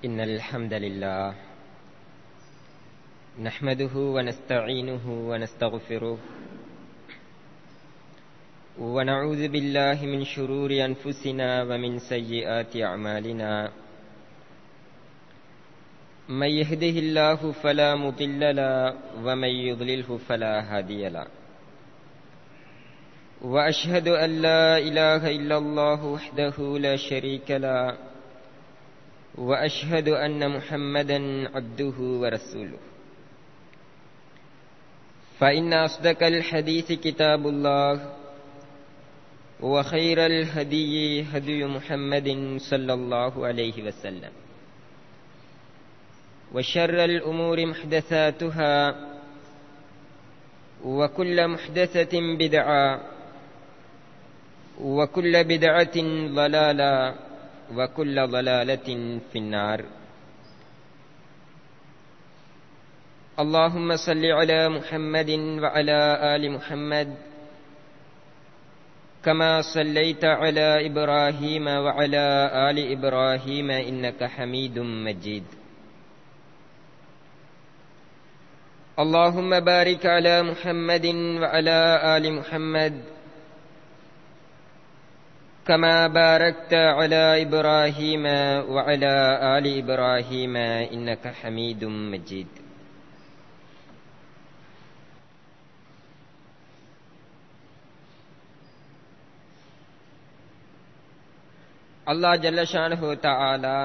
إن الحمد لله نحمده ونستعينه ونستغفره ونعوذ بالله من شرور أنفسنا ومن سيئات أعمالنا من يهده الله فلا مضل له ومن يضلله فلا هادي له واشهد ان لا اله الا الله وحده لا شريك له واشهد ان محمدا عبده ورسوله فان اصدق الحديث كتاب الله وخير الهدي هدي محمد صلى الله عليه وسلم وشر الامور محدثاتها وكل محدثه بدعه وكل بدعة ضلالة وكل ضلالة في النار اللهم صل على محمد وعلى آل محمد كما صليت على إبراهيم وعلى آل إبراهيم إنك حميد مجيد اللهم بارك على محمد وعلى آل محمد كما باركت على ابراهيم وعلى ال ابراهيم انك حميد مجيد அல்லாஹ் ஜல்லஷானு தாலா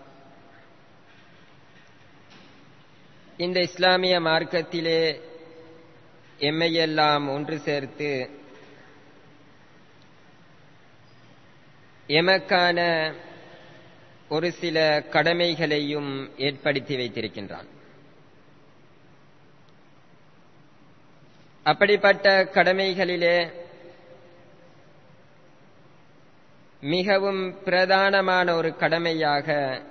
இந்த இஸ்லாமிய மார்க்கத்திலே எம்மையெல்லாம் ஒன்று சேர்த்து எமக்கான ஒரு சில கடமைகளையும் ஏற்படுத்தி வைத்திருக்கின்றான் அப்படிப்பட்ட கடமைகளிலே மிகவும் பிரதானமான ஒரு கடமையாக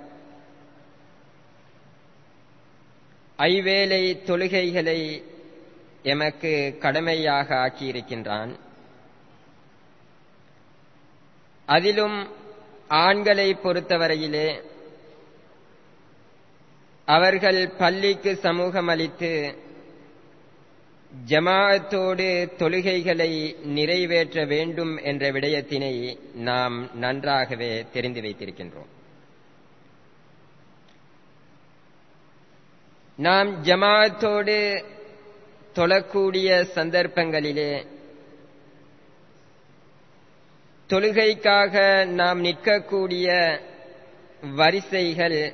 ஐவேளை தொழுகைகளை எமக்கு கடமையாக ஆக்கியிருக்கின்றான் அதிலும் ஆண்களை பொறுத்தவரையிலே அவர்கள் பள்ளிக்கு சமூகம் அளித்து ஜமாஅத்தோடு தொழுகைகளை நிறைவேற்ற வேண்டும் என்ற விடயத்தினை நாம் நன்றாகவே தெரிந்து வைத்திருக்கின்றோம் நாம் ஜமாஅத்தோடு தொழக்கூடிய சந்தர்ப்பங்களிலே தொழுகைக்காக நாம் நிற்கக்கூடிய வரிசைகள்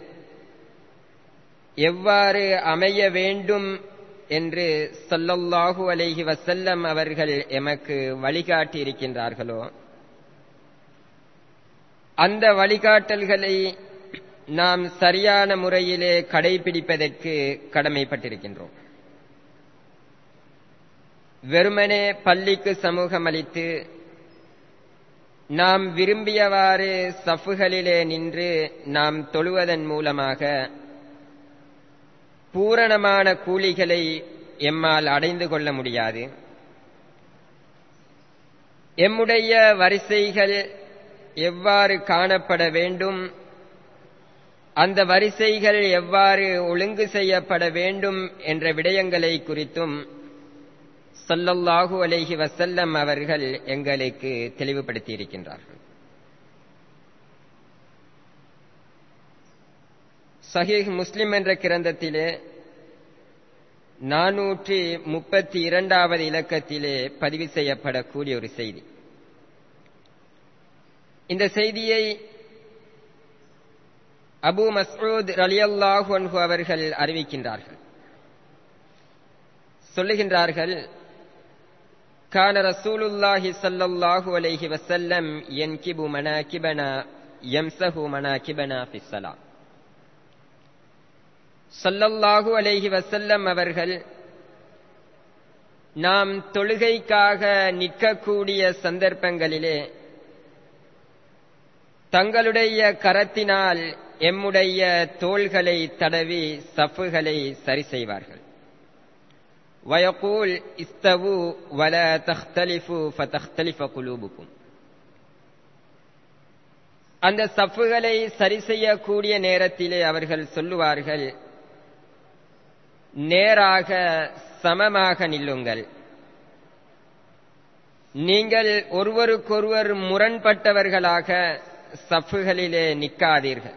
எவ்வாறு அமைய வேண்டும் என்று சொல்லல்லாஹு அலைஹி வசல்லம் அவர்கள் எமக்கு வழிகாட்டி இருக்கின்றார்களோ அந்த வழிகாட்டல்களை நாம் சரியான முறையிலே கடைபிடிப்பதற்கு கடமைப்பட்டிருக்கின்றோம் வெறுமனே பள்ளிக்கு சமூகம் அளித்து நாம் விரும்பியவாறு சஃப்புகளிலே நின்று நாம் தொழுவதன் மூலமாக பூரணமான கூலிகளை எம்மால் அடைந்து கொள்ள முடியாது எம்முடைய வரிசைகள் எவ்வாறு காணப்பட வேண்டும் அந்த வரிசைகள் எவ்வாறு ஒழுங்கு செய்யப்பட வேண்டும் என்ற விடயங்களை குறித்தும் சொல்லல்லாஹு அலைஹி வசல்லம் அவர்கள் எங்களுக்கு தெளிவுபடுத்தி இருக்கின்றார்கள் சஹீஹ் முஸ்லிம் என்ற கிரந்தத்திலே நானூற்றி முப்பத்தி இரண்டாவது இலக்கத்திலே பதிவு செய்யப்படக்கூடிய ஒரு செய்தி இந்த செய்தியை அபு மஸ்ரூத் ரலியல்லாஹு அன்ஹு அவர்கள் அறிவிக்கின்றார்கள் சொல்லுகின்றார்கள் كان رسول الله صلى الله عليه وسلم ينكب مناكبنا يمسح مناكبنا في الصلاة சல்லல்லாஹு அலைஹி வசல்லம் அவர்கள் நாம் தொழுகைக்காக நிற்கக்கூடிய சந்தர்ப்பங்களிலே தங்களுடைய கரத்தினால் எம்முடைய தோள்களை தடவி சஃப்புகளை சரி செய்வார்கள் ويقول استووا ولا تختلفوا فتختلف قلوبكم அந்த சஃப்புகளை சரி செய்யக்கூடிய நேரத்திலே அவர்கள் சொல்லுவார்கள் நேராக சமமாக நில்லுங்கள் நீங்கள் ஒருவருக்கொருவர் முரண்பட்டவர்களாக சஃப்புகளிலே நிற்காதீர்கள்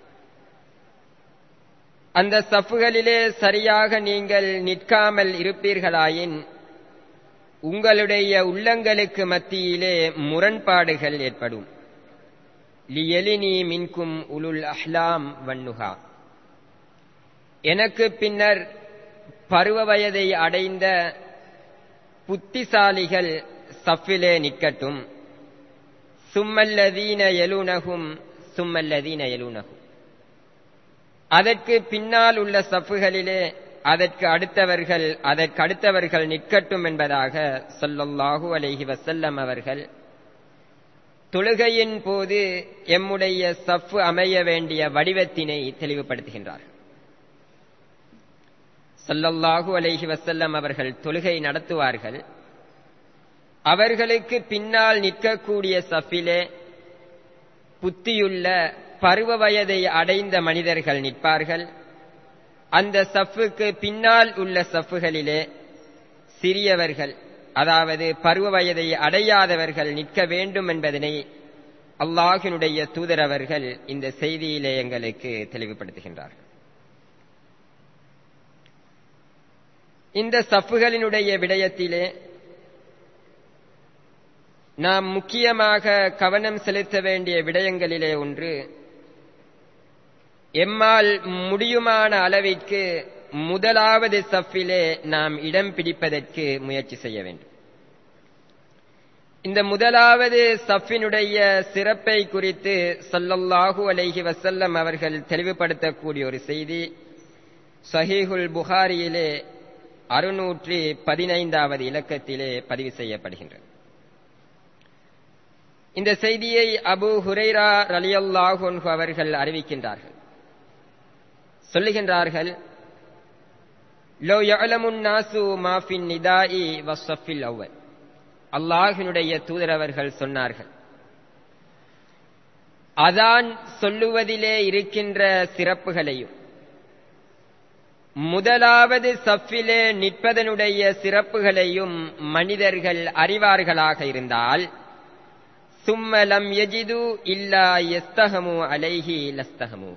அந்த சஃப்புகளிலே சரியாக நீங்கள் நிற்காமல் இருப்பீர்களாயின் உங்களுடைய உள்ளங்களுக்கு மத்தியிலே முரண்பாடுகள் ஏற்படும் லியலினி மின்கும் உலுல் அஹ்லாம் வன்னுகா எனக்கு பின்னர் பருவ வயதை அடைந்த புத்திசாலிகள் சஃபிலே நிற்கட்டும் சும்மல்லதீன எலுனகும் சும்மல்லதீன எலுனகும் அதற்கு பின்னால் உள்ள சஃப்புகளிலே அதற்கு அடுத்தவர்கள் அதற்கு அடுத்தவர்கள் நிற்கட்டும் என்பதாக சொல்லல்லாஹு அலைஹி வசல்லம் அவர்கள் தொழுகையின் போது எம்முடைய சஃப்பு அமைய வேண்டிய வடிவத்தினை தெளிவுபடுத்துகின்றார் சொல்லல்லாஹு அலைஹி வசல்லம் அவர்கள் தொழுகை நடத்துவார்கள் அவர்களுக்கு பின்னால் நிற்கக்கூடிய சஃபிலே புத்தியுள்ள பருவ வயதை அடைந்த மனிதர்கள் நிற்பார்கள் அந்த சஃப்புக்கு பின்னால் உள்ள சஃப்புகளிலே சிறியவர்கள் அதாவது பருவ வயதை அடையாதவர்கள் நிற்க வேண்டும் என்பதனை அல்லாஹினுடைய தூதரவர்கள் இந்த செய்தியிலே எங்களுக்கு தெளிவுபடுத்துகின்றார்கள் இந்த சஃப்புகளினுடைய விடயத்திலே நாம் முக்கியமாக கவனம் செலுத்த வேண்டிய விடயங்களிலே ஒன்று எம்மால் முடியுமான அளவிற்கு முதலாவது சஃபிலே நாம் இடம் பிடிப்பதற்கு முயற்சி செய்ய வேண்டும் இந்த முதலாவது சஃபினுடைய சிறப்பை குறித்து சல்லல்லாஹு அலைஹி வசல்லம் அவர்கள் தெளிவுபடுத்தக்கூடிய ஒரு செய்தி சஹீஹுல் புகாரியிலே அறுநூற்றி பதினைந்தாவது இலக்கத்திலே பதிவு செய்யப்படுகின்றது இந்த செய்தியை அபு ஹுரைரா ரலியல்லாஹு அவர்கள் அறிவிக்கின்றார்கள் சொல்லுகின்றார்கள் லோ யலமுன் நாசு மாஃபின் நிதாயி வசஃபில் அவ்வல் அல்லாஹினுடைய தூதரவர்கள் சொன்னார்கள் அதான் சொல்லுவதிலே இருக்கின்ற சிறப்புகளையும் முதலாவது சஃபிலே நிற்பதனுடைய சிறப்புகளையும் மனிதர்கள் அறிவார்களாக இருந்தால் சும்மலம் எஜிது இல்லா எஸ்தகமு அலைஹி லஸ்தகமு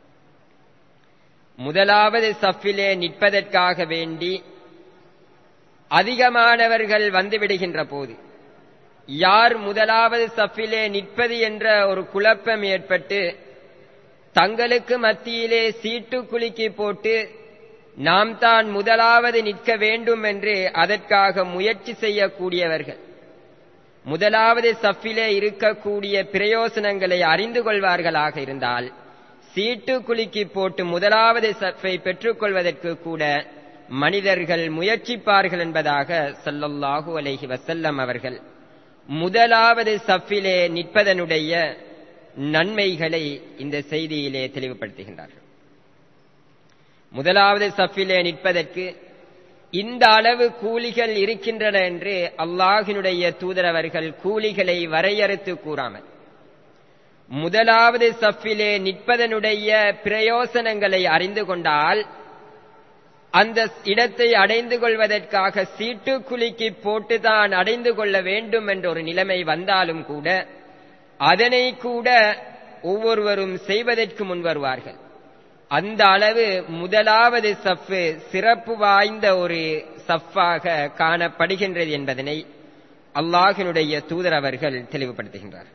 முதலாவது சஃபிலே நிற்பதற்காக வேண்டி அதிகமானவர்கள் வந்துவிடுகின்ற போது யார் முதலாவது சஃபிலே நிற்பது என்ற ஒரு குழப்பம் ஏற்பட்டு தங்களுக்கு மத்தியிலே சீட்டு குலுக்கி போட்டு நாம் தான் முதலாவது நிற்க வேண்டும் என்று அதற்காக முயற்சி செய்யக்கூடியவர்கள் முதலாவது சஃபிலே இருக்கக்கூடிய பிரயோசனங்களை அறிந்து கொள்வார்களாக இருந்தால் சீட்டு குலுக்கி போட்டு முதலாவது சஃபை பெற்றுக்கொள்வதற்கு கூட மனிதர்கள் முயற்சிப்பார்கள் என்பதாக சல்லல்லாஹு அலைஹி வசல்லம் அவர்கள் முதலாவது சஃபிலே நிற்பதனுடைய நன்மைகளை இந்த செய்தியிலே தெளிவுபடுத்துகின்றார்கள் முதலாவது சஃபிலே நிற்பதற்கு இந்த அளவு கூலிகள் இருக்கின்றன என்று அல்லாஹினுடைய தூதரவர்கள் கூலிகளை வரையறுத்து கூறாமல் முதலாவது சஃபிலே நிற்பதனுடைய பிரயோசனங்களை அறிந்து கொண்டால் அந்த இடத்தை அடைந்து கொள்வதற்காக சீட்டு குலுக்கி போட்டுதான் அடைந்து கொள்ள வேண்டும் என்ற ஒரு நிலைமை வந்தாலும் கூட அதனை கூட ஒவ்வொருவரும் செய்வதற்கு முன் வருவார்கள் அந்த அளவு முதலாவது சஃப்பு சிறப்பு வாய்ந்த ஒரு சஃப்பாக காணப்படுகின்றது என்பதனை அல்லாஹினுடைய தூதர் அவர்கள் தெளிவுபடுத்துகின்றார்கள்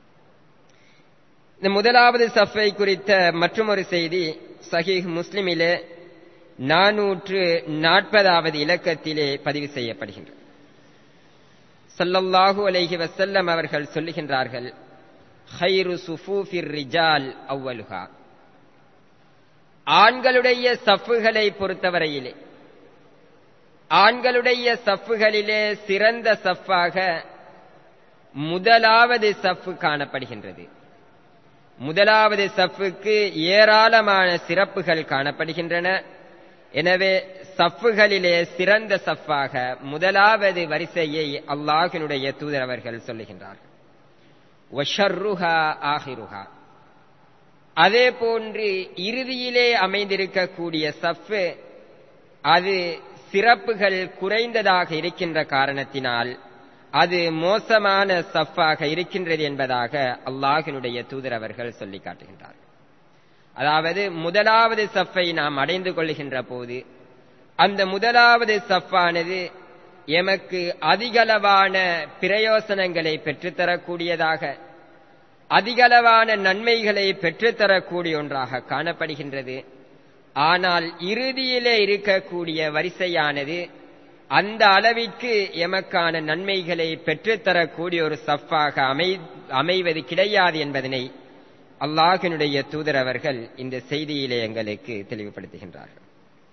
இந்த முதலாவது சஃபை குறித்த மற்றொரு செய்தி சஹீஹ் முஸ்லிமிலே நானூற்று நாற்பதாவது இலக்கத்திலே பதிவு செய்யப்படுகின்றது சல்லல்லாஹு அலைஹி வசல்லம் அவர்கள் சொல்லுகின்றார்கள் ஹைரு சுஃபூஃபிர் ரிஜால் அவ்வலுகா ஆண்களுடைய சஃப்புகளை பொறுத்தவரையிலே ஆண்களுடைய சஃப்புகளிலே சிறந்த சஃப்பாக முதலாவது சஃப்பு காணப்படுகின்றது முதலாவது சஃப்புக்கு ஏராளமான சிறப்புகள் காணப்படுகின்றன எனவே சஃப்புகளிலே சிறந்த சஃப்பாக முதலாவது வரிசையை அல்லாஹினுடைய தூதரவர்கள் சொல்லுகின்றார்கள் வஷர்ருஹா ஆஹிருஹா அதே போன்று இறுதியிலே அமைந்திருக்கக்கூடிய சஃப்பு அது சிறப்புகள் குறைந்ததாக இருக்கின்ற காரணத்தினால் அது மோசமான சஃப்பாக இருக்கின்றது என்பதாக அல்லாஹினுடைய தூதர் அவர்கள் சொல்லி காட்டுகின்றார் அதாவது முதலாவது சஃப்பை நாம் அடைந்து கொள்கின்ற போது அந்த முதலாவது சஃப்பானது எமக்கு அதிகளவான பிரயோசனங்களை பெற்றுத்தரக்கூடியதாக அதிகளவான நன்மைகளை பெற்றுத்தரக்கூடிய ஒன்றாக காணப்படுகின்றது ஆனால் இறுதியிலே இருக்கக்கூடிய வரிசையானது அந்த அளவிற்கு எமக்கான நன்மைகளை பெற்றுத்தரக்கூடிய ஒரு சஃப்பாக அமை அமைவது கிடையாது என்பதனை அல்லாஹினுடைய தூதர் அவர்கள் இந்த செய்தியிலே எங்களுக்கு தெளிவுபடுத்துகின்றார்கள்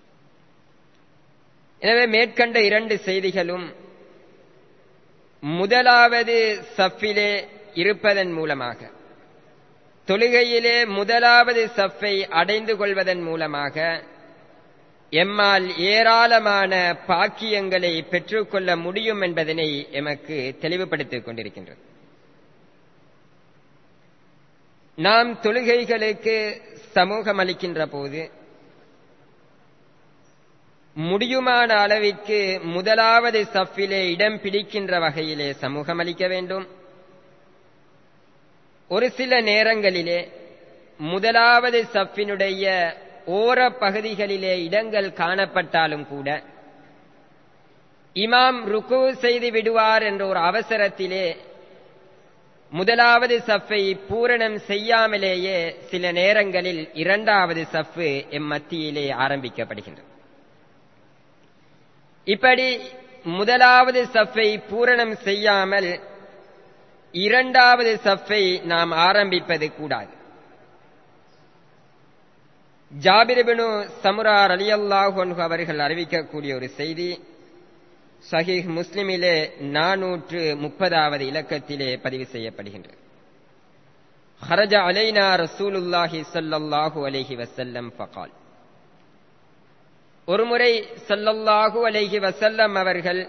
எனவே மேற்கண்ட இரண்டு செய்திகளும் முதலாவது சஃபிலே இருப்பதன் மூலமாக தொழுகையிலே முதலாவது சஃப்பை அடைந்து கொள்வதன் மூலமாக எம்மால் ஏராளமான பாக்கியங்களை பெற்றுக்கொள்ள முடியும் என்பதனை எமக்கு தெளிவுபடுத்திக் கொண்டிருக்கின்றது நாம் தொழுகைகளுக்கு சமூகம் அளிக்கின்ற போது முடியுமான அளவிற்கு முதலாவது சஃபிலே இடம் பிடிக்கின்ற வகையிலே சமூகம் அளிக்க வேண்டும் ஒரு சில நேரங்களிலே முதலாவது சஃபினுடைய ஓர பகுதிகளிலே இடங்கள் காணப்பட்டாலும் கூட இமாம் ருக்கு செய்து விடுவார் என்ற ஒரு அவசரத்திலே முதலாவது சஃப்பை பூரணம் செய்யாமலேயே சில நேரங்களில் இரண்டாவது சஃப்பு எம் மத்தியிலே ஆரம்பிக்கப்படுகின்றது இப்படி முதலாவது சஃப்பை பூரணம் செய்யாமல் இரண்டாவது சஃப்பை நாம் ஆரம்பிப்பது கூடாது ஜாபிரிபினு சமுரார் அலி அல்லாஹு அவர்கள் அறிவிக்கக்கூடிய ஒரு செய்தி சஹீஹ் முஸ்லிமிலே நானூற்று முப்பதாவது இலக்கத்திலே பதிவு செய்யப்படுகின்றது ஹரஜ அலைனா ரசூலுல்லாஹி சல்லல்லாஹு அலைஹி வசல்லம் ஃபகால் ஒருமுறை சல்லல்லாஹு அலைஹி வசல்லம் அவர்கள்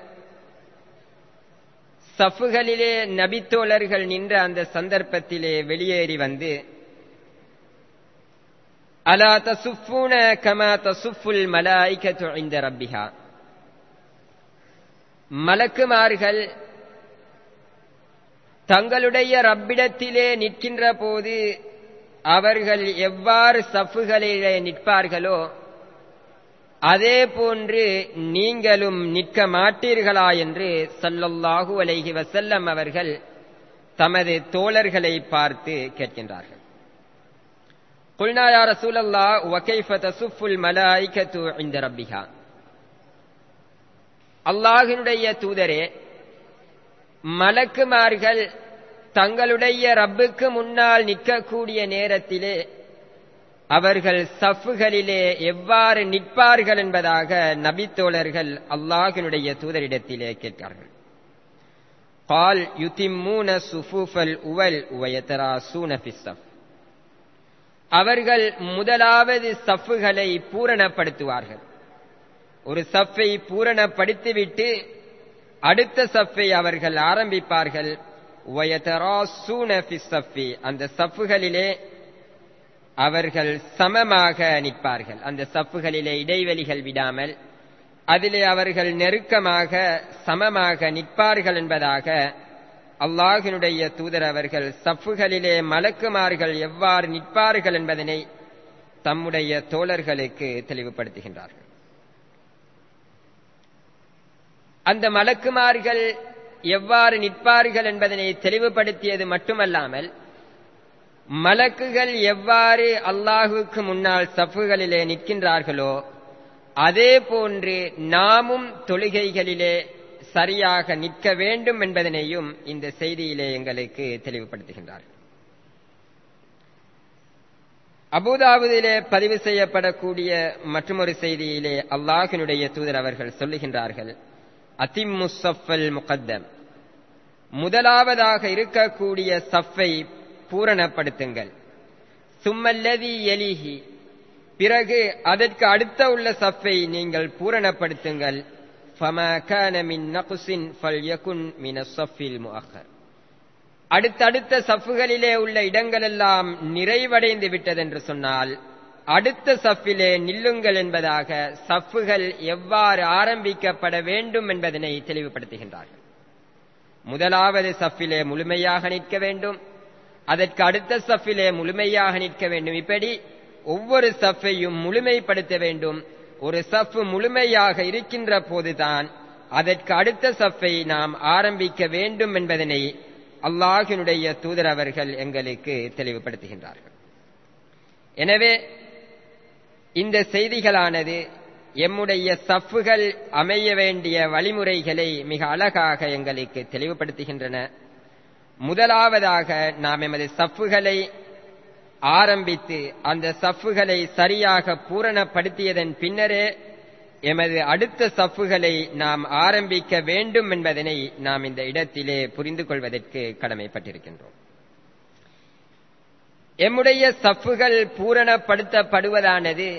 சஃபுகளிலே நபித்தோழர்கள் நின்ற அந்த சந்தர்ப்பத்திலே வெளியேறி வந்து அலா தசுஃபூன கமா தசுஃபுல் மலாய்கத்து இந்த ரப்பிஹா மலக்குமார்கள் தங்களுடைய ரப்பிடத்திலே நிற்கின்ற போது அவர்கள் எவ்வாறு சஃபுகளிலே நிற்பார்களோ அதே போன்று நீங்களும் நிற்க மாட்டீர்களா என்று சல்லல்லாஹு அலைஹி வசல்லம் அவர்கள் தமது தோழர்களை பார்த்து கேட்கின்றார்கள் قلنا يا رسول الله وكيف تصف الملائكة عند ربها அல்லாஹினுடைய தூதரே மலக்குமார்கள் தங்களுடைய ரப்புக்கு முன்னால் நிற்கக்கூடிய நேரத்திலே அவர்கள் சஃப்புகளிலே எவ்வாறு நிற்பார்கள் என்பதாக நபித்தோழர்கள் அல்லாஹினுடைய தூதரிடத்திலே கேட்கிறார்கள் கால் யுதிம்மூன சுஃபூஃபல் உவல் உவயத்தராசூன ஃபிஸ்ஸஃப் அவர்கள் முதலாவது சஃப்புகளை பூரணப்படுத்துவார்கள் ஒரு சஃப்பை பூரணப்படுத்திவிட்டு அடுத்த சஃப்பை அவர்கள் ஆரம்பிப்பார்கள் அந்த சஃப்புகளிலே அவர்கள் சமமாக நிற்பார்கள் அந்த சஃப்புகளிலே இடைவெளிகள் விடாமல் அதிலே அவர்கள் நெருக்கமாக சமமாக நிற்பார்கள் என்பதாக அல்லாஹினுடைய தூதர் அவர்கள் சஃப்புகளிலே மலக்குமார்கள் எவ்வாறு நிற்பார்கள் என்பதனை தம்முடைய தோழர்களுக்கு தெளிவுபடுத்துகின்றார்கள் அந்த மலக்குமார்கள் எவ்வாறு நிற்பார்கள் என்பதனை தெளிவுபடுத்தியது மட்டுமல்லாமல் மலக்குகள் எவ்வாறு அல்லாஹுக்கு முன்னால் சஃப்புகளிலே நிற்கின்றார்களோ அதே போன்று நாமும் தொழுகைகளிலே சரியாக நிற்க வேண்டும் என்பதனையும் இந்த செய்தியிலே எங்களுக்கு தெளிவுபடுத்துகின்றார் அபுதாபுதிலே பதிவு செய்யப்படக்கூடிய மற்றொரு செய்தியிலே அல்லாஹினுடைய தூதர் அவர்கள் சொல்லுகின்றார்கள் அதிம்மு சஃபல் முகத்தம் முதலாவதாக இருக்கக்கூடிய சஃப்பை பூரணப்படுத்துங்கள் சும்மல்லதி எலிஹி பிறகு அதற்கு அடுத்த உள்ள சஃப்பை நீங்கள் பூரணப்படுத்துங்கள் فما كان من نقص فليكن من الصف المؤخر அடுத்தடுத்த சஃப்புகளிலே உள்ள இடங்களெல்லாம் நிறைவடைந்து விட்டதென்று சொன்னால் அடுத்த சஃப்பிலே நில்லுங்கள் என்பதாக சஃப்புகள் எவ்வாறு ஆரம்பிக்கப்பட வேண்டும் என்பதனை தெளிவுபடுத்துகின்றார்கள் முதலாவது சஃப்பிலே முழுமையாக நிற்க வேண்டும் அதற்கு அடுத்த சஃப்பிலே முழுமையாக நிற்க வேண்டும் இப்படி ஒவ்வொரு சஃப்பையும் முழுமைப்படுத்த வேண்டும் ஒரு சஃப் முழுமையாக இருக்கின்ற போதுதான் அதற்கு அடுத்த சஃப்பை நாம் ஆரம்பிக்க வேண்டும் என்பதனை அல்லாஹினுடைய தூதர் அவர்கள் எங்களுக்கு தெளிவுபடுத்துகின்றார்கள் எனவே இந்த செய்திகளானது எம்முடைய சஃப்புகள் அமைய வேண்டிய வழிமுறைகளை மிக அழகாக எங்களுக்கு தெளிவுபடுத்துகின்றன முதலாவதாக நாம் எமது சஃப்புகளை ஆரம்பித்து அந்த சஃப்புகளை சரியாக பூரணப்படுத்தியதன் பின்னரே எமது அடுத்த சஃப்புகளை நாம் ஆரம்பிக்க வேண்டும் என்பதனை நாம் இந்த இடத்திலே புரிந்து கொள்வதற்கு கடமைப்பட்டிருக்கின்றோம் எம்முடைய சஃப்புகள் பூரணப்படுத்தப்படுவதானது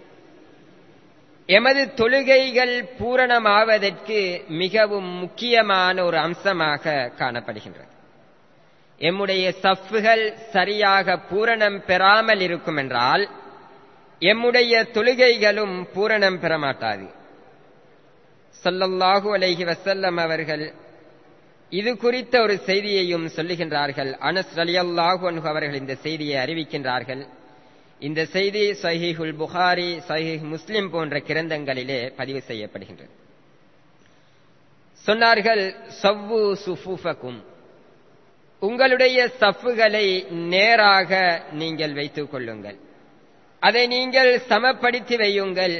எமது தொழுகைகள் பூரணமாவதற்கு மிகவும் முக்கியமான ஒரு அம்சமாக காணப்படுகின்றது எம்முடைய சஃப்புகள் சரியாக பூரணம் பெறாமல் இருக்கும் என்றால் எம்முடைய தொழுகைகளும் பூரணம் பெறமாட்டாது சொல்லல்லாஹு அலைஹி வசல்லம் அவர்கள் இது குறித்த ஒரு செய்தியையும் சொல்லுகின்றார்கள் அனஸ் அலியல்லாஹு அன்ஹு அவர்கள் இந்த செய்தியை அறிவிக்கின்றார்கள் இந்த செய்தி சஹீஹுல் புகாரி சஹீஹ் முஸ்லிம் போன்ற கிரந்தங்களிலே பதிவு செய்யப்படுகின்றது சொன்னார்கள் சவ்வு சுஃபுஃபக்கும் உங்களுடைய சஃப்புகளை நேராக நீங்கள் வைத்துக் கொள்ளுங்கள் அதை நீங்கள் சமப்படுத்தி வையுங்கள்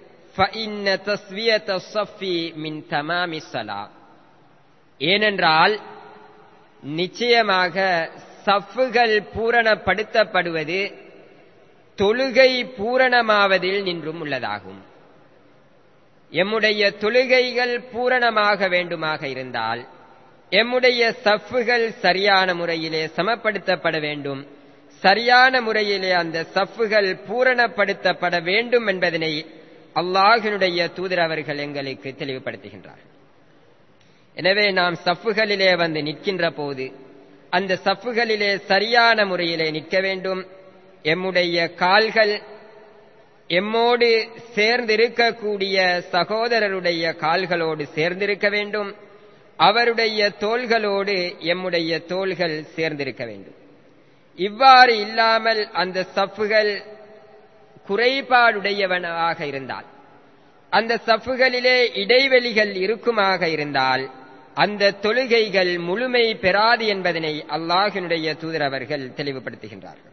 மின் தமாமி சலா ஏனென்றால் நிச்சயமாக சஃப்புகள் பூரணப்படுத்தப்படுவது தொழுகை பூரணமாவதில் நின்றும் உள்ளதாகும் எம்முடைய தொழுகைகள் பூரணமாக வேண்டுமாக இருந்தால் எம்முடைய சஃப்புகள் சரியான முறையிலே சமப்படுத்தப்பட வேண்டும் சரியான முறையிலே அந்த சஃப்புகள் பூரணப்படுத்தப்பட வேண்டும் என்பதனை அல்லாஹினுடைய தூதர் அவர்கள் எங்களுக்கு தெளிவுபடுத்துகின்றார் எனவே நாம் சஃப்புகளிலே வந்து நிற்கின்ற போது அந்த சஃப்புகளிலே சரியான முறையிலே நிற்க வேண்டும் எம்முடைய கால்கள் எம்மோடு சேர்ந்திருக்கக்கூடிய சகோதரருடைய கால்களோடு சேர்ந்திருக்க வேண்டும் அவருடைய தோள்களோடு எம்முடைய தோள்கள் சேர்ந்திருக்க வேண்டும் இவ்வாறு இல்லாமல் அந்த சஃப்புகள் குறைபாடுடையவனாக இருந்தால் அந்த சஃப்புகளிலே இடைவெளிகள் இருக்குமாக இருந்தால் அந்த தொழுகைகள் முழுமை பெறாது என்பதனை அல்லாஹினுடைய தூதர் அவர்கள் தெளிவுபடுத்துகின்றார்கள்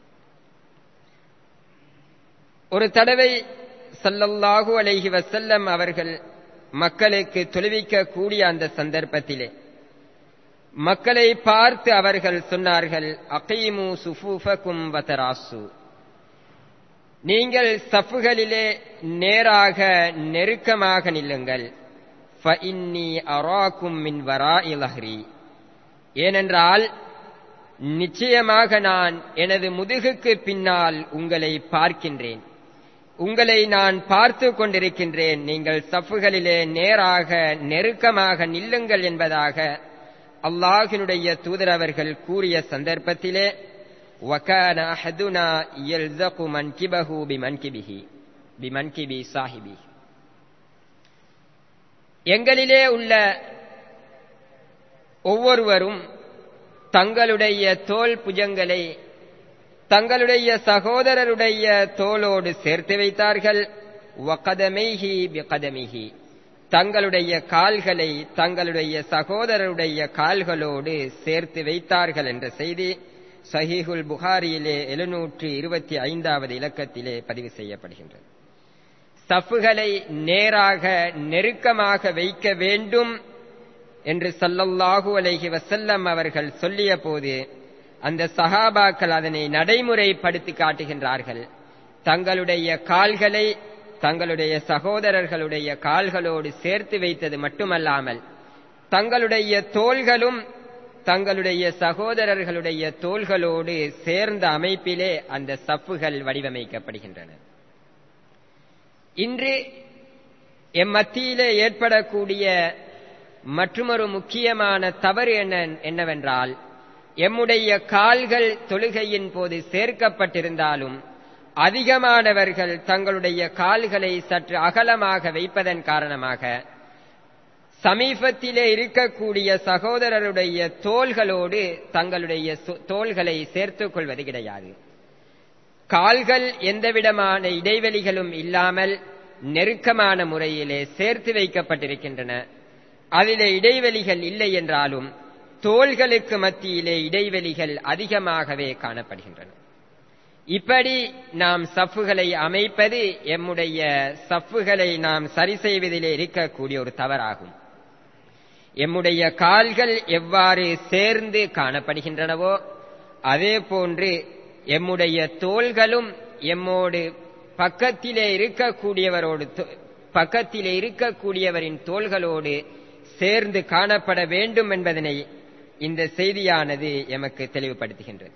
ஒரு தடவை சல்லல்லாஹு அலைஹி வசல்லம் அவர்கள் மக்களுக்கு தொழுவிக்க கூடிய அந்த சந்தர்ப்பத்திலே மக்களை பார்த்து அவர்கள் சொன்னார்கள் அகைமு சுஃபூஃபகும் வதராசு நீங்கள் சஃப்புகளிலே நேராக நெருக்கமாக நில்லுங்கள் அராக்கும் மின் வரா இலஹ்ரி ஏனென்றால் நிச்சயமாக நான் எனது முதுகுக்கு பின்னால் உங்களை பார்க்கின்றேன் உங்களை நான் பார்த்து கொண்டிருக்கின்றேன் நீங்கள் சஃப்புகளிலே நேராக நெருக்கமாக நில்லுங்கள் என்பதாக அல்லாஹினுடைய தூதர் அவர்கள் கூறிய சந்தர்ப்பத்திலே وكان أحدنا يلزق منكبه بمنكبه بمنكب صاحبه எங்களிலே உள்ள ஒவ்வொருவரும் தங்களுடைய தோல் புஜங்களை தங்களுடைய சகோதரருடைய தோளோடு சேர்த்து வைத்தார்கள் வகதமைஹி பிகதமிஹி தங்களுடைய கால்களை தங்களுடைய சகோதரருடைய கால்களோடு சேர்த்து வைத்தார்கள் என்ற செய்தி சஹீஹுல் புகாரியிலே எழுநூற்று இருபத்தி ஐந்தாவது இலக்கத்திலே பதிவு செய்யப்படுகின்றது சஃப்புகளை நேராக நெருக்கமாக வைக்க வேண்டும் என்று சல்லல்லாஹு அலைஹி வசல்லம் அவர்கள் சொல்லிய போது அந்த சஹாபாக்கள் அதனை நடைமுறைப்படுத்தி காட்டுகின்றார்கள் தங்களுடைய கால்களை தங்களுடைய சகோதரர்களுடைய கால்களோடு சேர்த்து வைத்தது மட்டுமல்லாமல் தங்களுடைய தோள்களும் தங்களுடைய சகோதரர்களுடைய தோள்களோடு சேர்ந்த அமைப்பிலே அந்த சப்புகள் வடிவமைக்கப்படுகின்றன இன்று எம் மத்தியிலே ஏற்படக்கூடிய மற்றொரு முக்கியமான தவறு என்ன என்னவென்றால் எம்முடைய கால்கள் தொழுகையின் போது சேர்க்கப்பட்டிருந்தாலும் அதிகமானவர்கள் தங்களுடைய கால்களை சற்று அகலமாக வைப்பதன் காரணமாக சமீபத்திலே இருக்கக்கூடிய சகோதரருடைய தோள்களோடு தங்களுடைய தோள்களை சேர்த்துக் கொள்வது கிடையாது கால்கள் எந்தவிதமான இடைவெளிகளும் இல்லாமல் நெருக்கமான முறையிலே சேர்த்து வைக்கப்பட்டிருக்கின்றன அதிலே இடைவெளிகள் இல்லை என்றாலும் தோள்களுக்கு மத்தியிலே இடைவெளிகள் அதிகமாகவே காணப்படுகின்றன இப்படி நாம் சஃப்புகளை அமைப்பது எம்முடைய சஃப்புகளை நாம் சரி செய்வதிலே இருக்கக்கூடிய ஒரு தவறாகும் எம்முடைய கால்கள் எவ்வாறு சேர்ந்து காணப்படுகின்றனவோ அதே போன்று எம்முடைய தோள்களும் எம்மோடு பக்கத்திலே இருக்கக்கூடியவரோடு பக்கத்திலே இருக்கக்கூடியவரின் தோள்களோடு சேர்ந்து காணப்பட வேண்டும் என்பதனை இந்த செய்தியானது எமக்கு தெளிவுபடுத்துகின்றது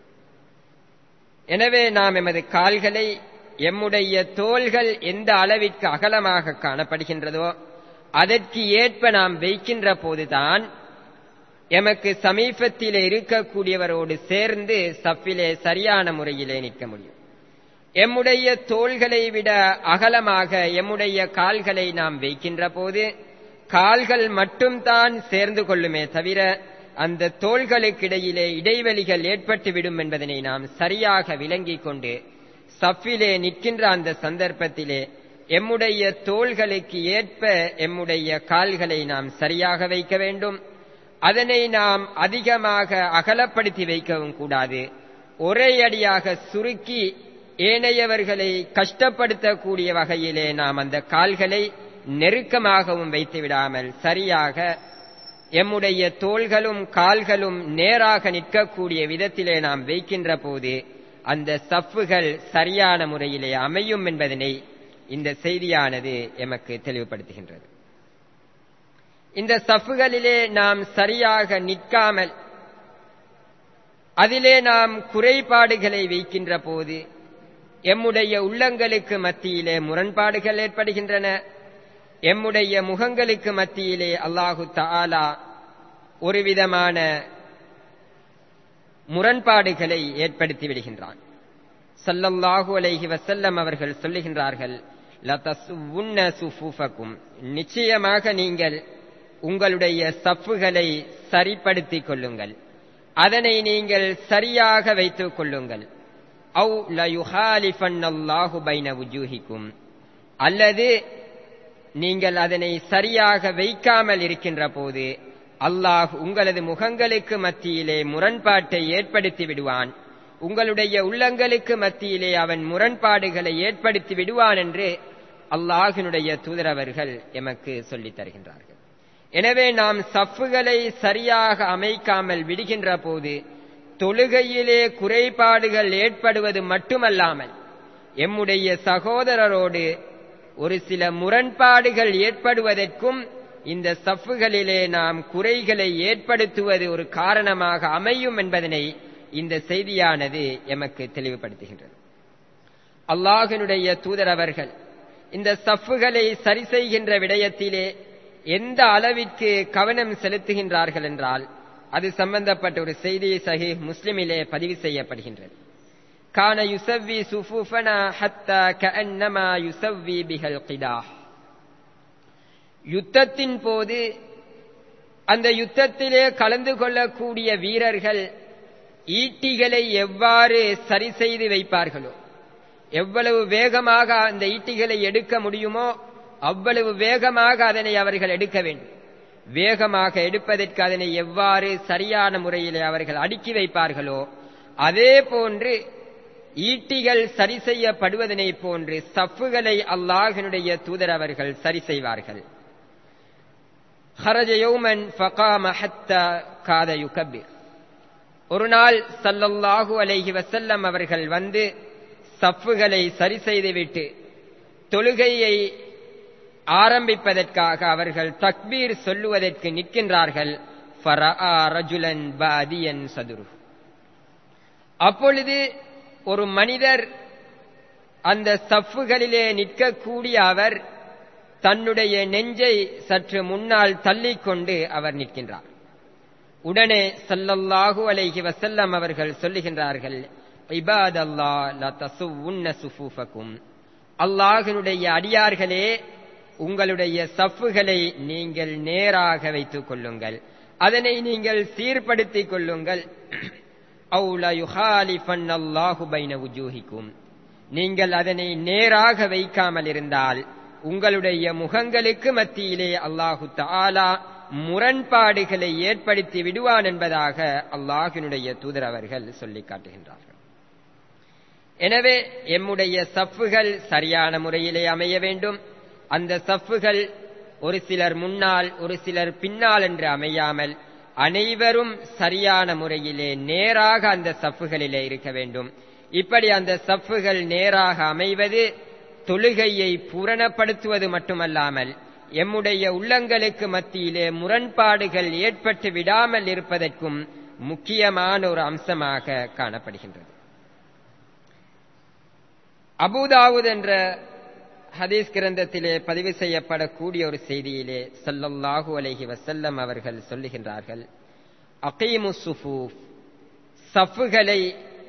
எனவே நாம் எமது கால்களை எம்முடைய தோள்கள் எந்த அளவிற்கு அகலமாக காணப்படுகின்றதோ அதற்கு ஏற்ப நாம் வைக்கின்ற போதுதான் எமக்கு சமீபத்திலே இருக்கக்கூடியவரோடு சேர்ந்து சப்பிலே சரியான முறையிலே நிற்க முடியும் எம்முடைய தோள்களை விட அகலமாக எம்முடைய கால்களை நாம் வைக்கின்ற போது கால்கள் மட்டும்தான் சேர்ந்து கொள்ளுமே தவிர அந்த தோள்களுக்கிடையிலே இடைவெளிகள் ஏற்பட்டுவிடும் என்பதனை நாம் சரியாக விளங்கிக் கொண்டு சஃபிலே நிற்கின்ற அந்த சந்தர்ப்பத்திலே எம்முடைய தோள்களுக்கு ஏற்ப எம்முடைய கால்களை நாம் சரியாக வைக்க வேண்டும் அதனை நாம் அதிகமாக அகலப்படுத்தி வைக்கவும் கூடாது ஒரே அடியாக சுருக்கி ஏனையவர்களை கஷ்டப்படுத்தக்கூடிய வகையிலே நாம் அந்த கால்களை நெருக்கமாகவும் வைத்து விடாமல் சரியாக எம்முடைய தோள்களும் கால்களும் நேராக நிற்கக்கூடிய விதத்திலே நாம் வைக்கின்ற போது அந்த சஃப்புகள் சரியான முறையிலே அமையும் என்பதனை இந்த செய்தியானது எமக்கு தெளிவுபடுத்துகின்றது இந்த சஃப்புகளிலே நாம் சரியாக நிற்காமல் அதிலே நாம் குறைபாடுகளை வைக்கின்ற போது எம்முடைய உள்ளங்களுக்கு மத்தியிலே முரண்பாடுகள் ஏற்படுகின்றன எம்முடைய முகங்களுக்கு மத்தியிலே அல்லாஹு தாலா ஒரு விதமான முரண்பாடுகளை ஏற்படுத்தி விடுகின்றான் சல்லல்லாஹு அலைஹி வசல்லம் அவர்கள் சொல்லுகின்றார்கள் நிச்சயமாக நீங்கள் உங்களுடைய சப்புகளை சரிப்படுத்திக் கொள்ளுங்கள் அதனை நீங்கள் சரியாக வைத்துக் கொள்ளுங்கள் அவு லயுஹாலிஃபன்னல்லாஹு பைன உஜூஹிக்கும் அல்லது நீங்கள் அதனை சரியாக வைக்காமல் இருக்கின்ற போது அல்லாஹ் உங்களது முகங்களுக்கு மத்தியிலே முரண்பாட்டை ஏற்படுத்தி விடுவான் உங்களுடைய உள்ளங்களுக்கு மத்தியிலே அவன் முரண்பாடுகளை ஏற்படுத்தி விடுவான் என்று அல்லாஹினுடைய தூதரவர்கள் எமக்கு சொல்லித் தருகின்றார்கள் எனவே நாம் சஃப்புகளை சரியாக அமைக்காமல் விடுகின்ற போது தொழுகையிலே குறைபாடுகள் ஏற்படுவது மட்டுமல்லாமல் எம்முடைய சகோதரரோடு ஒரு சில முரண்பாடுகள் ஏற்படுவதற்கும் இந்த சஃப்புகளிலே நாம் குறைகளை ஏற்படுத்துவது ஒரு காரணமாக அமையும் என்பதனை இந்த செய்தியானது எமக்கு தெளிவுபடுத்துகின்றது அல்லாஹினுடைய தூதரவர்கள் இந்த சஃப்புகளை சரி செய்கின்ற விடயத்திலே எந்த அளவிற்கு கவனம் செலுத்துகின்றார்கள் என்றால் அது சம்பந்தப்பட்ட ஒரு செய்தி சஹி முஸ்லிமிலே பதிவு செய்யப்படுகின்றது கான யுசவ்வி சுஃபுஃபனா ஹத்தா கஅன்னமா யுசவ்வி பிஹல் கிடாஹ் யுத்தத்தின் போது அந்த யுத்தத்திலே கலந்து கொள்ளக்கூடிய வீரர்கள் ஈட்டிகளை எவ்வாறு சரி செய்து வைப்பார்களோ எவ்வளவு வேகமாக அந்த ஈட்டிகளை எடுக்க முடியுமோ அவ்வளவு வேகமாக அதனை அவர்கள் எடுக்க வேண்டும் வேகமாக எடுப்பதற்கு அதனை எவ்வாறு சரியான முறையில் அவர்கள் அடுக்கி வைப்பார்களோ அதே போன்று ஈட்டிகள் சரி செய்யப்படுவதனை போன்று சஃப்புகளை அல்லாஹினுடைய தூதர் அவர்கள் சரி செய்வார்கள் خرج يوما فقام حتى كاد يكبر ஒரு நாள் சல்லல்லாஹு அலைஹி வசல்லம் அவர்கள் வந்து சஃப்புகளை சரி செய்துவிட்டு தொழுகையை ஆரம்பிப்பதற்காக அவர்கள் தக்பீர் சொல்லுவதற்கு நிற்கின்றார்கள் ரஜுலன் பாதியன் சதுரு அப்பொழுது ஒரு மனிதர் அந்த சஃப்புகளிலே நிற்கக்கூடிய அவர் தன்னுடைய நெஞ்சை சற்று முன்னால் தள்ளிக்கொண்டு அவர் நிற்கின்றார் உடனே சல்லல்லாஹு அலைஹி வசல்லம் அவர்கள் சொல்லுகின்றார்கள் இபாதல்லா லா தசுவுன்ன சுஃபூஃபக்கும் அல்லாஹினுடைய அடியார்களே உங்களுடைய சஃப்புகளை நீங்கள் நேராக வைத்துக் கொள்ளுங்கள் அதனை நீங்கள் சீர்படுத்திக் கொள்ளுங்கள் அவுல யுஹாலிஃபன் அல்லாஹு பைன உஜூஹிக்கும் நீங்கள் அதனை நேராக வைக்காமல் இருந்தால் உங்களுடைய முகங்களுக்கு மத்தியிலே அல்லாஹு தாலா முரண்பாடுகளை ஏற்படுத்தி விடுவான் என்பதாக அல்லாஹினுடைய தூதர் அவர்கள் சொல்லிக் காட்டுகின்றார்கள் எனவே எம்முடைய சஃப்புகள் சரியான முறையிலே அமைய வேண்டும் அந்த சஃப்புகள் ஒரு சிலர் முன்னால் ஒரு சிலர் பின்னால் என்று அமையாமல் அனைவரும் சரியான முறையிலே நேராக அந்த சஃப்புகளிலே இருக்க வேண்டும் இப்படி அந்த சஃப்புகள் நேராக அமைவது தொழுகையை பூரணப்படுத்துவது மட்டுமல்லாமல் எம்முடைய உள்ளங்களுக்கு மத்தியிலே முரண்பாடுகள் ஏற்பட்டு விடாமல் இருப்பதற்கும் முக்கியமான ஒரு அம்சமாக காணப்படுகின்றது அபுதாவுத் என்ற ஹதீஸ் கிரந்தத்திலே பதிவு செய்யப்படக்கூடிய ஒரு செய்தியிலே சல்லல்லாஹு அலைஹி வசல்லம் அவர்கள் சொல்லுகின்றார்கள் அகீமு சுஃபூஃப் சஃப்புகளை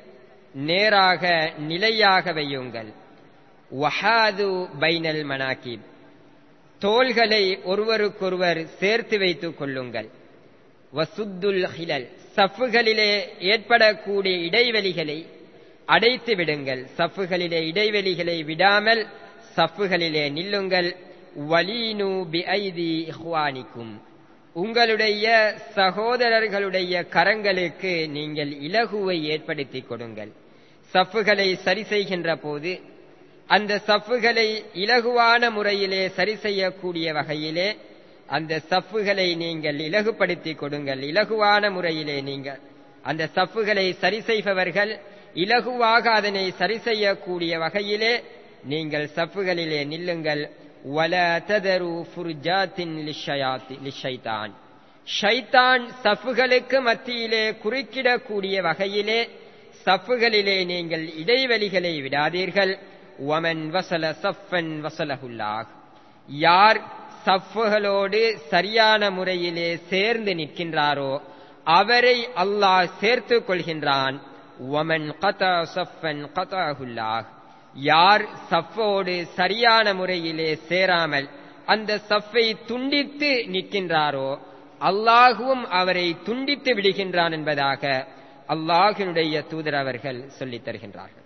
நேராக நிலையாக வையுங்கள் வஹாது பைனல் மனாகிப் தோள்களை ஒருவருக்கொருவர் சேர்த்து வைத்துக் கொள்ளுங்கள் வசுத்துல் ஹிலல் சஃப்புகளிலே ஏற்படக்கூடிய இடைவெளிகளை அடைத்து விடுங்கள் சஃப்புகளிலே இடைவெளிகளை விடாமல் சஃப்புகளிலே நில்லுங்கள் வலீனு பி ஐதி இஹ்வானிக்கும் உங்களுடைய சகோதரர்களுடைய கரங்களுக்கு நீங்கள் இலகுவை ஏற்படுத்திக் கொடுங்கள் சஃப்புகளை சரி செய்கின்ற போது அந்த சஃப்புகளை இலகுவான முறையிலே சரி செய்யக்கூடிய வகையிலே அந்த சஃப்புகளை நீங்கள் இலகுபடுத்திக் கொடுங்கள் இலகுவான முறையிலே நீங்கள் அந்த சஃப்புகளை சரி செய்பவர்கள் இலகுவாக அதனை சரி செய்யக்கூடிய வகையிலே நீங்கள் சஃப்புகளிலே நில்லுங்கள் வல ததரு ஃபுர்ஜாத்தின் லிஷைத்தான் ஷைத்தான் சஃப்புகளுக்கு மத்தியிலே குறுக்கிடக்கூடிய வகையிலே சஃப்புகளிலே நீங்கள் இடைவெளிகளை விடாதீர்கள் ஒமன் வசல சஃபன் வசலகுல்லாஹ் யார் சஃப்புகளோடு சரியான முறையிலே சேர்ந்து நிற்கின்றாரோ அவரை அல்லாஹ் சேர்த்துக் கொள்கின்றான் ஒமன் கதா சஃபன் கதாகுல்லாஹ் யார் சஃபோடு சரியான முறையிலே சேராமல் அந்த சஃப்பை துண்டித்து நிற்கின்றாரோ அல்லாஹுவும் அவரை துண்டித்து விடுகின்றான் என்பதாக அல்லாஹினுடைய தூதர் அவர்கள் சொல்லித் தருகின்றார்கள்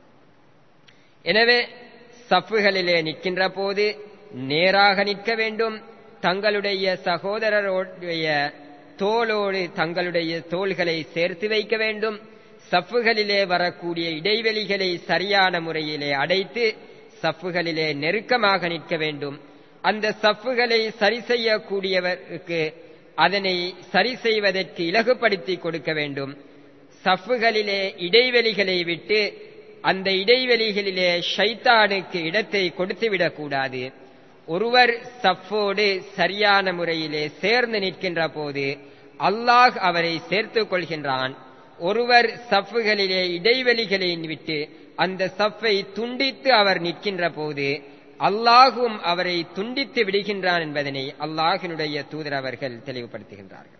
எனவே சஃப்புகளிலே நிற்கின்ற போது நேராக நிற்க வேண்டும் தங்களுடைய சகோதரருடைய தோளோடு தங்களுடைய தோள்களை சேர்த்து வைக்க வேண்டும் சஃப்புகளிலே வரக்கூடிய இடைவெளிகளை சரியான முறையிலே அடைத்து சஃப்புகளிலே நெருக்கமாக நிற்க வேண்டும் அந்த சஃப்புகளை சரி செய்யக்கூடியவருக்கு அதனை சரி செய்வதற்கு இலகுபடுத்தி கொடுக்க வேண்டும் சஃப்புகளிலே இடைவெளிகளை விட்டு அந்த இடைவெளிகளிலே ஷைத்தானுக்கு இடத்தை கொடுத்துவிடக்கூடாது ஒருவர் சஃபோடு சரியான முறையிலே சேர்ந்து நிற்கின்ற போது அல்லாஹ் அவரை சேர்த்துக் கொள்கின்றான் ஒருவர் சஃப்புகளிலே இடைவெளிகளை விட்டு அந்த சஃப்பை துண்டித்து அவர் நிற்கின்ற போது அல்லாஹும் அவரை துண்டித்து விடுகின்றான் என்பதனை அல்லாஹினுடைய தூதர் அவர்கள் தெளிவுபடுத்துகின்றார்கள்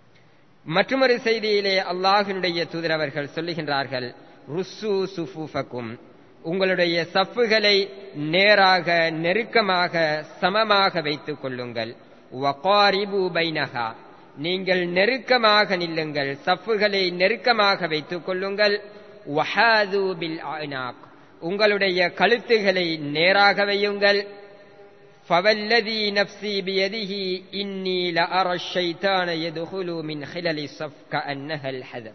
மற்றொரு செய்தியிலே அல்லாஹினுடைய தூதர் அவர்கள் சொல்லுகின்றார்கள் ருசு சுஃபுஃபக்கும் உங்களுடைய சஃப்புகளை நேராக நெருக்கமாக சமமாக வைத்துக் கொள்ளுங்கள் வகாரிபு பைனஹா நீங்கள் நெருக்கமாக நில்லுங்கள் சஃப்புகளை நெருக்கமாக வைத்துக் கொள்ளுங்கள் வஹாது பில் அனாக் உங்களுடைய கழுத்துகளை நேராக வையுங்கள் فوالذي نفسي بيده إني لأرى الشيطان يدخل من خلال الصف كأنها الحذر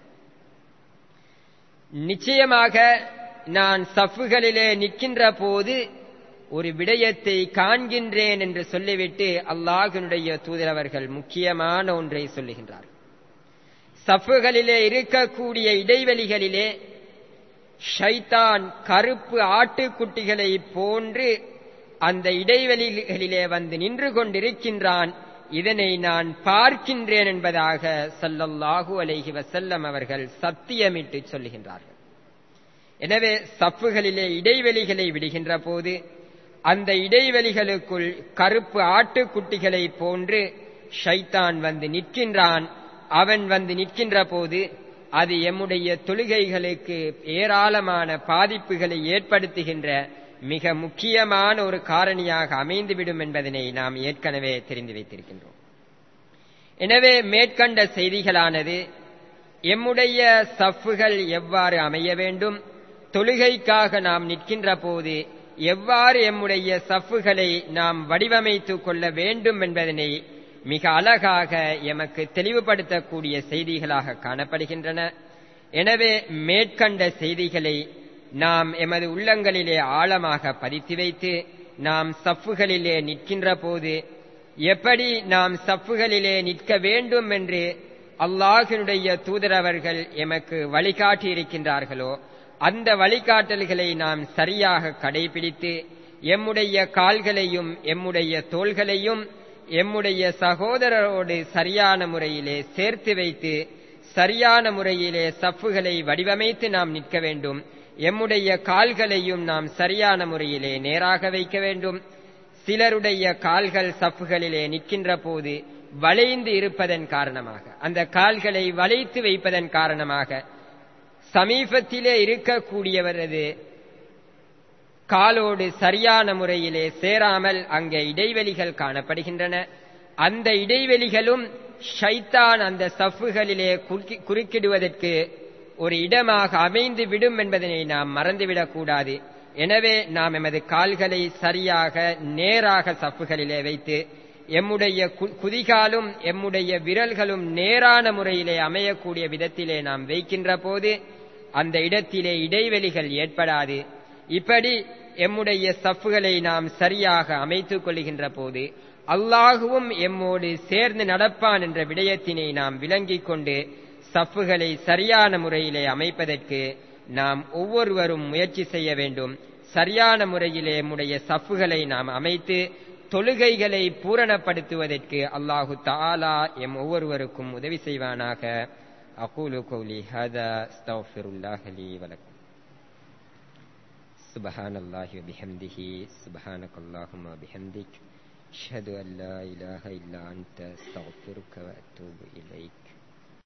நிச்சயமாக நான் சஃப்புகளிலே நிற்கின்ற போது ஒரு விடயத்தை காண்கின்றேன் என்று சொல்லிவிட்டு அல்லாஹினுடைய தூதரவர்கள் முக்கியமான ஒன்றை சொல்லுகின்றார் சஃப்புகளிலே இருக்கக்கூடிய இடைவெளிகளிலே ஷைத்தான் கருப்பு ஆட்டுக்குட்டிகளை போன்று அந்த இடைவெளிகளிலே வந்து நின்று கொண்டிருக்கின்றான் இதனை நான் பார்க்கின்றேன் என்பதாக சல்லல்லாஹு அலைஹி வசல்லம் அவர்கள் சத்தியமிட்டு சொல்லுகின்றார்கள் எனவே சப்புகளிலே இடைவெளிகளை விடுகின்ற போது அந்த இடைவெளிகளுக்குள் கருப்பு ஆட்டுக்குட்டிகளை போன்று ஷைத்தான் வந்து நிற்கின்றான் அவன் வந்து நிற்கின்ற போது அது எம்முடைய தொழுகைகளுக்கு ஏராளமான பாதிப்புகளை ஏற்படுத்துகின்ற மிக முக்கியமான ஒரு காரணியாக அமைந்துவிடும் என்பதனை நாம் ஏற்கனவே தெரிந்து வைத்திருக்கின்றோம் எனவே மேற்கண்ட செய்திகளானது எம்முடைய சஃப்புகள் எவ்வாறு அமைய வேண்டும் தொழுகைக்காக நாம் நிற்கின்ற போது எவ்வாறு எம்முடைய சஃப்புகளை நாம் வடிவமைத்துக் கொள்ள வேண்டும் என்பதனை மிக அழகாக எமக்கு தெளிவுபடுத்தக்கூடிய செய்திகளாக காணப்படுகின்றன எனவே மேற்கண்ட செய்திகளை நாம் எமது உள்ளங்களிலே ஆழமாக பதித்து வைத்து நாம் சஃப்புகளிலே நிற்கின்ற போது எப்படி நாம் சஃப்புகளிலே நிற்க வேண்டும் என்று அல்லாஹினுடைய தூதரவர்கள் எமக்கு வழிகாட்டி இருக்கின்றார்களோ அந்த வழிகாட்டல்களை நாம் சரியாக கடைபிடித்து எம்முடைய கால்களையும் எம்முடைய தோள்களையும் எம்முடைய சகோதரரோடு சரியான முறையிலே சேர்த்து வைத்து சரியான முறையிலே சஃப்புகளை வடிவமைத்து நாம் நிற்க வேண்டும் எம்முடைய கால்களையும் நாம் சரியான முறையிலே நேராக வைக்க வேண்டும் சிலருடைய கால்கள் சஃப்புகளிலே நிற்கின்ற போது வளைந்து இருப்பதன் காரணமாக அந்த கால்களை வளைத்து வைப்பதன் காரணமாக சமீபத்திலே இருக்கக்கூடியவரது காலோடு சரியான முறையிலே சேராமல் அங்கே இடைவெளிகள் காணப்படுகின்றன அந்த இடைவெளிகளும் ஷைத்தான் அந்த சஃப்புகளிலே குறுக்கிடுவதற்கு ஒரு இடமாக அமைந்து விடும் என்பதனை நாம் மறந்துவிடக் கூடாது எனவே நாம் எமது கால்களை சரியாக நேராக சஃப்புகளிலே வைத்து எம்முடைய குதிகாலும் எம்முடைய விரல்களும் நேரான முறையிலே அமையக்கூடிய விதத்திலே நாம் வைக்கின்ற போது அந்த இடத்திலே இடைவெளிகள் ஏற்படாது இப்படி எம்முடைய சஃப்புகளை நாம் சரியாக அமைத்துக் கொள்கின்ற போது அல்லாஹுவும் எம்மோடு சேர்ந்து நடப்பான் என்ற விடயத்தினை நாம் விளங்கிக் கொண்டு சஃப்புகளை சரியான முறையிலே அமைப்பதற்கு நாம் ஒவ்வொருவரும் முயற்சி செய்ய வேண்டும் சரியான முறையிலே எம்முடைய சஃப்புகளை நாம் அமைத்து தொழுகைகளை பூரணப்படுத்துவதற்கு அல்லாஹு தாலா எம் ஒவ்வொருவருக்கும் உதவி செய்வானாக அகூலு கௌலி ஹதா அஸ்தக்ஃபிருல்லாஹ் லீ வலக்கும் سبحان الله وبحمده سبحانك اللهم وبحمدك أشهد أن لا إله إلا أنت أستغفرك وأتوب إليك